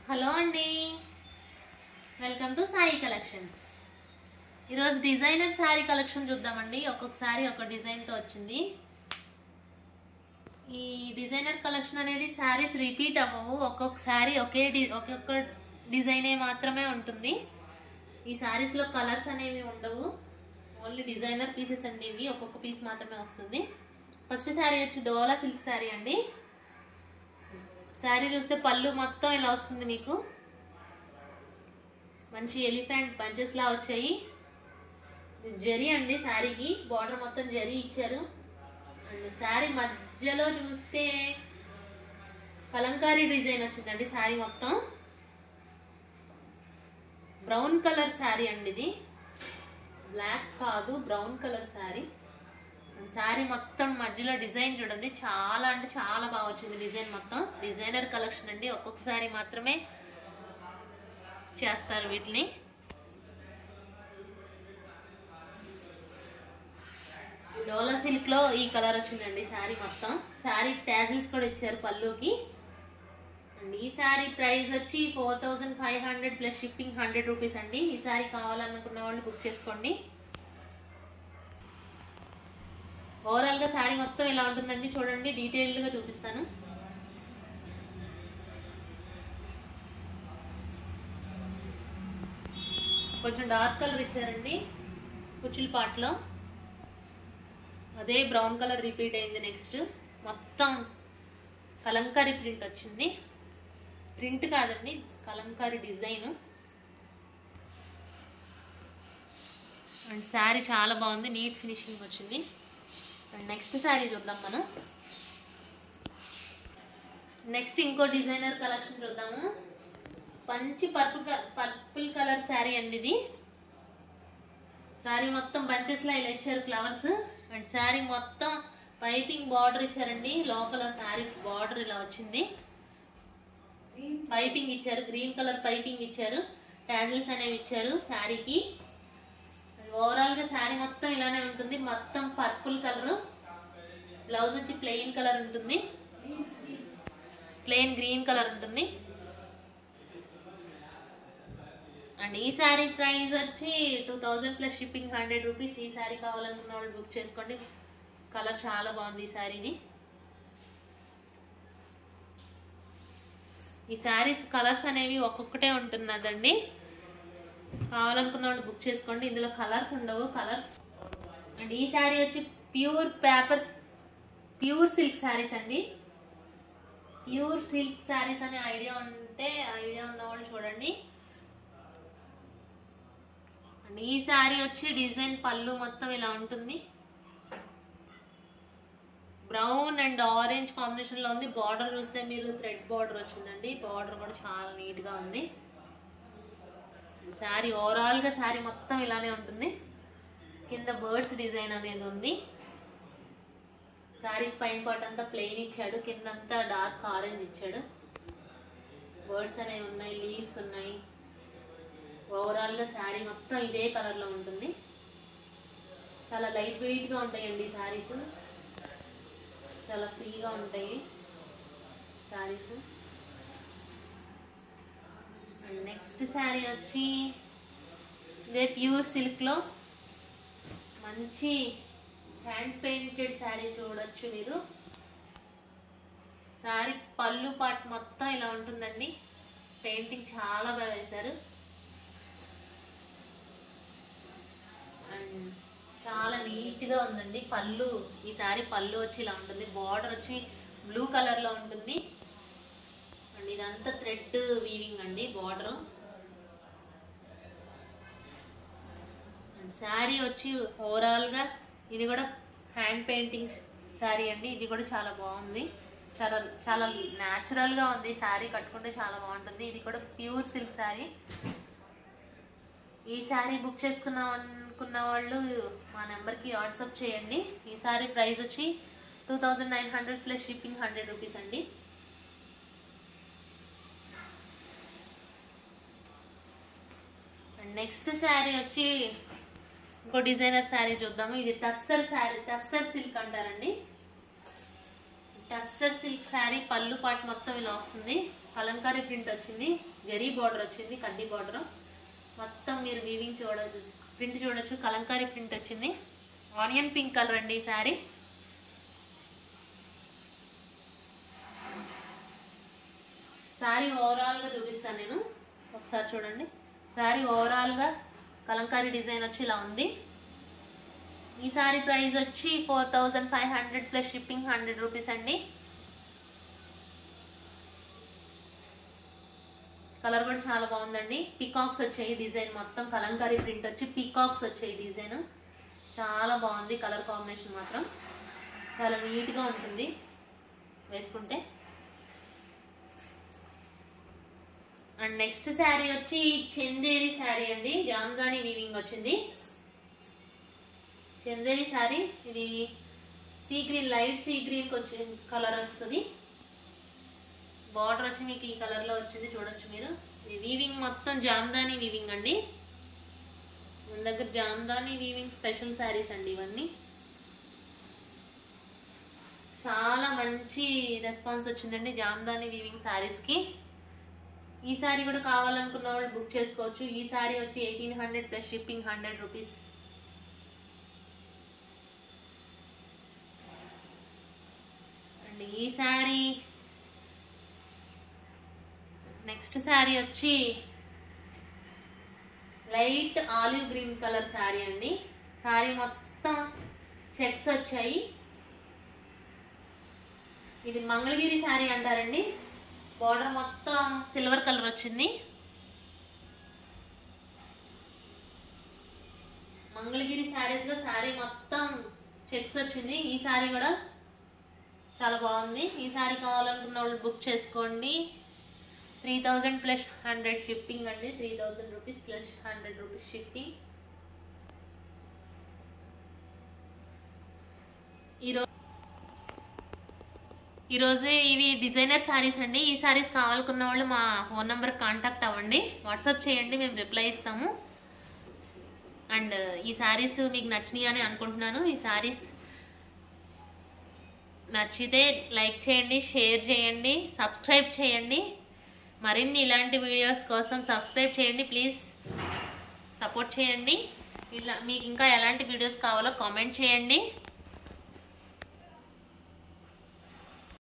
hello అండి welcome to Sai collections ఈరోజు designer sari collection చూద్దామండి ఒక్కొక్క శారీ ఒక డిజైన్తో వచ్చింది ఈ డిజైనర్ కలెక్షన్ అనేది శారీస్ రిపీట్ అవ్వవు ఒక్కొక్క శారీ ఒకే డి ఒక్కొక్క డిజైనే మాత్రమే ఉంటుంది ఈ శారీస్లో కలర్స్ అనేవి ఉండవు ఓన్లీ డిజైనర్ పీసెస్ అండి ఇవి ఒక్కొక్క పీస్ మాత్రమే వస్తుంది ఫస్ట్ శారీ వచ్చి డోలా సిల్క్ శారీ అండి శారీ చూస్తే పళ్ళు మొత్తం ఇలా వస్తుంది మీకు మంచి ఎలిఫెంట్ బంచెస్ లా వచ్చాయి ఇది జరీ అండి శారీకి బార్డర్ మొత్తం జరీ ఇచ్చారు అండ్ శారీ మధ్యలో చూస్తే కలంకారీ డిజైన్ వచ్చిందండి శారీ మొత్తం బ్రౌన్ కలర్ శారీ అండి ఇది బ్లాక్ కాదు బ్రౌన్ కలర్ శారీ శారీ మొత్తం మధ్యలో డిజైన్ చూడండి చాలా అంటే చాలా బాగా వచ్చింది డిజైన్ మొత్తం డిజైనర్ కలెక్షన్ అండి ఒక్కొక్క శారీ మాత్రమే చేస్తారు వీటిని డోలా సిల్క్ లో ఈ కలర్ వచ్చిందండి శారీ మొత్తం శారీ ట్యాజిల్స్ కూడా ఇచ్చారు పళ్ళుకి అండ్ ఈ శారీ ప్రైస్ వచ్చి four thousand five hundred plus shipping hundred rupees అండి ఈ శారీ కావాలనుకున్న వాళ్ళు బుక్ చేసుకోండి ఓవరాల్ గా శారీ మొత్తం ఇలా ఉంటుందండి చూడండి డీటెయిల్డ్ గా చూపిస్తాను కొంచెం డార్క్ కలర్ ఇచ్చారండి కుచ్చుల పాటలో అదే బ్రౌన్ కలర్ రిపీట్ అయింది నెక్స్ట్ మొత్తం కలంకారీ ప్రింట్ వచ్చింది ప్రింట్ కాదండి కలంకారీ డిజైన్ అండ్ శారీ చాలా బాగుంది నీట్ ఫినిషింగ్ వచ్చింది అండ్ నెక్స్ట్ శారీ చూద్దాం మనం నెక్స్ట్ ఇంకో డిజైనర్ కలెక్షన్ చూద్దాము మంచి పర్పుల్ పర్పుల్ కలర్ శారీ అండి ఇది శారీ మొత్తం బంచెస్ లా ఇలా ఇచ్చారు ఫ్లవర్స్ అండ్ శారీ మొత్తం పైపింగ్ బార్డర్ ఇచ్చారండి లోపల శారీ బార్డర్ ఇలా వచ్చింది పైపింగ్ ఇచ్చారు గ్రీన్ కలర్ పైపింగ్ ఇచ్చారు ట్యాజిల్స్ అనేవి ఇచ్చారు శారీకి ఓవరాల్ గా శారీ మొత్తం ఇలానే ఉంటుంది మొత్తం పర్పుల్ కలర్ బ్లౌజ్ వచ్చి ప్లెయిన్ కలర్ ఉంటుంది ప్లెయిన్ గ్రీన్ కలర్ ఉంటుంది అండ్ ఈ శారీ ప్రైస్ వచ్చి two thousand plus shipping hundred rupees ఈ శారీ కావాలనుకున్న వాళ్ళు బుక్ చేసుకోండి కలర్ చాలా బాగుంది ఈ శారీది ఈ శారీస్ కలర్స్ అనేవి ఒక్కొక్కటే ఉంటున్నదండి కావాలనుకున్న వాళ్ళు బుక్ చేసుకోండి ఇందులో కలర్స్ ఉండవు కలర్స్ అండ్ ఈ శారీ వచ్చి pure paper pure silk saris అండి ప్యూర్ సిల్క్ శారీస్ అనే ఐడియా ఉంటే ఐడియా ఉన్న వాళ్ళు చూడండి అండ్ ఈ శారీ వచ్చి డిజైన్ పళ్ళు మొత్తం ఇలా ఉంటుంది బ్రౌన్ అండ్ ఆరెంజ్ కాంబినేషన్ లో ఉంది బార్డర్ చూస్తే మీరు థ్రెడ్ బార్డర్ వచ్చిందండి బార్డర్ కూడా చాలా నీట్ గా ఉంది శారీ ఓవరాల్ గా శారీ మొత్తం ఇలానే ఉంటుంది కింద బర్డ్స్ డిజైన్ అనేది ఉంది శారీ పైన పాట అంతా ప్లెయిన్ ఇచ్చాడు కిందంతా డార్క్ ఆరెంజ్ ఇచ్చాడు బర్డ్స్ అనేవి ఉన్నాయి లీవ్స్ ఉన్నాయి ఓవరాల్ గా శారీ మొత్తం ఇదే కలర్ లో ఉంటుంది చాలా లైట్ వెయిట్ గా ఉంటాయండి శారీస్ చాలా ఫ్రీగా ఉంటాయి శారీస్ అండ్ నెక్స్ట్ శారీ వచ్చి ఇదే ప్యూర్ సిల్క్లో మంచి హ్యాండ్ పెయింటెడ్ శారీ చూడొచ్చు మీరు శారీ పళ్ళు పాటు మొత్తం ఇలా ఉంటుందండి పెయింటింగ్ చాలా బాగా వేశారు అండ్ చాలా నీట్గా ఉందండి పళ్ళు ఈ శారీ పళ్ళు వచ్చి ఇలా ఉంటుంది బార్డర్ వచ్చి బ్లూ కలర్లో ఉంటుంది అండ్ ఇదంతా థ్రెడ్ వీవింగ్ అండి బార్డర్ అండ్ శారీ వచ్చి ఓవరాల్గా ఇది కూడా హ్యాండ్ పెయింటింగ్ శారీ అండి ఇది కూడా చాలా బాగుంది చాలా చాలా న్యాచురల్గా ఉంది శారీ కట్టుకుంటే చాలా బాగుంటుంది ఇది కూడా ప్యూర్ సిల్క్ శారీ ఈ శారీ బుక్ చేసుకున్న అనుకున్న వాళ్ళు మా నెంబర్కి వాట్సాప్ చేయండి ఈ శారీ ప్రైస్ వచ్చి two thousand nine hundred plus shipping hundred rupees అండి అండ్ నెక్స్ట్ శారీ వచ్చి ఇంకో డిజైనర్ శారీ చూద్దాము ఇది టస్సర్ శారీ టస్సర్ సిల్క్ అంటారండి టస్సర్ సిల్క్ శారీ పళ్ళు పాటు మొత్తం ఇలా వస్తుంది కలంకారీ ప్రింట్ వచ్చింది జరీ బార్డర్ వచ్చింది కడ్డీ బార్డర్ మొత్తం మీరు వీవింగ్ చూడదు ప్రింట్ చూడొచ్చు కలంకారీ ప్రింట్ వచ్చింది ఆనియన్ పింక్ కలర్ అండి ఈ శారీ శారీ ఓవరాల్గా చూపిస్తాను నేను ఒకసారి చూడండి శారీ ఓవరాల్గా కలంకారీ డిజైన్ వచ్చి ఇలా ఉంది ఈ శారీ ప్రైస్ వచ్చి four thousand five hundred plus shipping hundred rupees అండి కలర్ కూడా చాలా బాగుందండి పికాక్స్ వచ్చాయి డిజైన్ మొత్తం కలంకారీ ప్రింట్ వచ్చి పికాక్స్ వచ్చాయి డిజైన్ చాలా బాగుంది కలర్ కాంబినేషన్ మాత్రం చాలా నీట్గా ఉంటుంది వేసుకుంటే అండ్ నెక్స్ట్ శారీ వచ్చి చందేరి శారీ అండి జామ్దాని వీవింగ్ వచ్చింది చందేరి శారీ ఇది sea green light sea green వచ్చి కలర్ వస్తుంది బార్డర్ వచ్చి మీకు ఈ కలర్ లో వచ్చింది చూడొచ్చు మీరు ఇది వీవింగ్ మొత్తం జామ్దాని వీవింగ్ అండి మన దగ్గర జామ్దాని వీవింగ్ స్పెషల్ శారీస్ అండి ఇవన్నీ చాలా మంచి రెస్పాన్స్ వచ్చిందండి జామ్దాని వీవింగ్ శారీస్ కి ఈ శారీ కూడా కావాలనుకున్న వాళ్ళు బుక్ చేసుకోవచ్చు ఈ శారీ వచ్చి eighteen hundred plus shipping hundred rupees and ఈ శారీ నెక్స్ట్ శారీ వచ్చి light olive green colour sari అండి శారీ మొత్తం చెక్స్ వచ్చాయి ఇది మంగళగిరి శారీ అంటారండి బార్డర్ మొత్తం సిల్వర్ కలర్ వచ్చింది మంగళగిరి శారీస్ లో శారీ మొత్తం చెక్స్ వచ్చింది ఈ శారీ కూడా చాలా బాగుంది ఈ శారీ కావాలనుకున్న వాళ్ళు బుక్ చేసుకోండి three thousand plus hundred shipping అండి three thousand rupees plus hundred rupees shipping ఈరోజు ఈరోజు ఇవి డిజైనర్ శారీస్ అండి ఈ శారీస్ కావాలనుకున్న వాళ్ళు మా ఫోన్ నెంబర్ కాంటాక్ట్ అవ్వండి వాట్సాప్ చేయండి మేము రిప్లై ఇస్తాము అండ్ ఈ శారీస్ మీకు నచ్చినాయి అని అనుకుంటున్నాను ఈ శారీస్ నచ్చితే లైక్ చేయండి షేర్ చేయండి సబ్స్క్రైబ్ చేయండి మరిన్ని ఇలాంటి వీడియోస్ కోసం సబ్స్క్రైబ్ చేయండి ప్లీజ్ సపోర్ట్ చేయండి ఇలా మీకు ఇంకా ఎలాంటి వీడియోస్ కావాలో కామెంట్ చేయండి